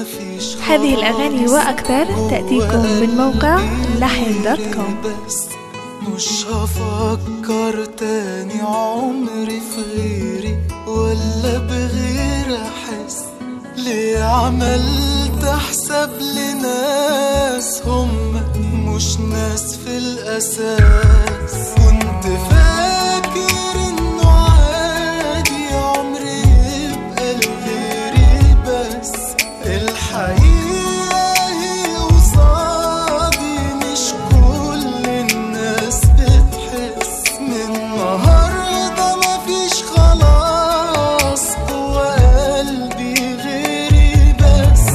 مفيش هذه الأغاني وأكثر تأتيكم من موقع لحن دوت كوم بس مش هفكر تاني عمري في غيري ولا بغير احس ليه عملت حساب لناس هم مش ناس في الاساس كنت فاكر انه عادي عمري يبقى لغيري بس الحقيقة هي قصادي مش كل الناس بتحس من النهاردة مفيش خلاص جوا قلبي غيري بس